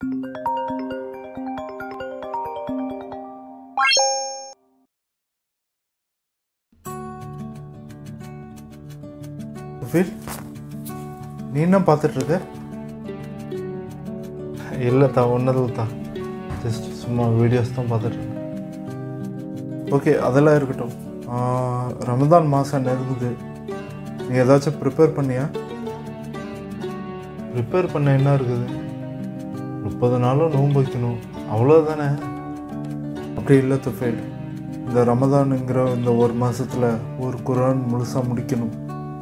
சுஃபீல் நீ என்ன பார்த்துட்டு இருக்க இல்லை தான் ஒன்றதில் தான் ஜஸ்ட் சும்மா வீடியோஸ் தான் பார்த்துட்டு இருக்கேன் ஓகே அதெல்லாம் இருக்கட்டும் ஆஹ், ரமதான் மாதம் நெருங்குது நீ ஏதாச்சும் ப்ரிப்பேர் பண்ணியா ப்ரிப்பேர் பண்ண என்ன இருக்குது முப்பது நாளும் நோன்பு வைக்கணும் அவ்வளோதானே அப்படி இல்லை துஃபேல் இந்த ரமதானுங்கிற இந்த ஒரு மாசத்துல ஒரு குரான் முழுசாக முடிக்கணும்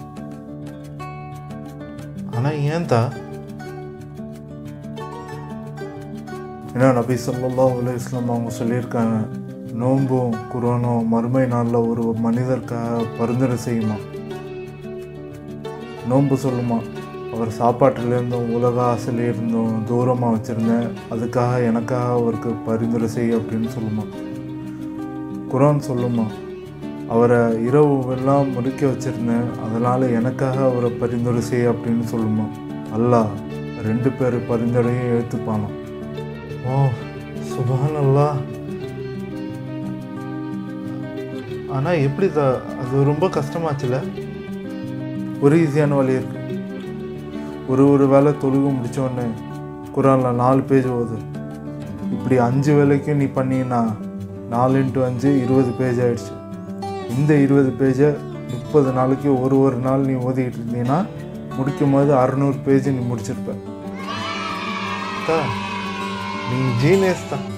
ஆனால் ஏன் தா ஏன்னா நபி ஸல்லல்லாஹு அலைஹி வஸல்லம் அவங்க சொல்லியிருக்காங்க நோன்பும் குரானும் மறுமை நாளில் ஒரு மனிதருக்காக பரிந்துரை செய்யுமா நோன்பு சொல்லுமா அவர் சாப்பாட்டிலேருந்தும் உலக ஆசையில இருந்தும் தூரமாக வச்சுருந்தேன் அதுக்காக எனக்காக அவருக்கு பரிந்துரை செய் அப்படின்னு சொல்லுமா குரான் சொல்லுமா அவரை இரவு எல்லாம் முறிக்க வச்சுருந்தேன் அதனால் எனக்காக அவரை பரிந்துரை செய் அப்படின்னு சொல்லுமா அல்லாஹ் ரெண்டு பேர் பரிந்துரையும் ஏற்றுப்பானாம் ஓ சுபான் அல்லாஹ் ஆனால் எப்படி த அது ரொம்ப கஷ்டமாச்சுல ஒரு ஈஸியான வழி இருக்கு ஒரு ஒரு வேலை தொழுக முடிச்ச உடனே குரானில் நாலு பேஜ் ஓது இப்படி அஞ்சு வேலைக்கும் நீ பண்ணினா நாலு இன்ட்டு அஞ்சு இருபது பேஜ் ஆயிடுச்சு இந்த இருபது பேஜை முப்பது நாளைக்கு ஒரு ஒரு நாள் நீ ஓதிக்கிட்டு இருந்தீங்கன்னா முடிக்கும் போது அறநூறு பேஜ் நீ முடிச்சிருப்ப அக்கா, நீ ஜீனியஸ் தான்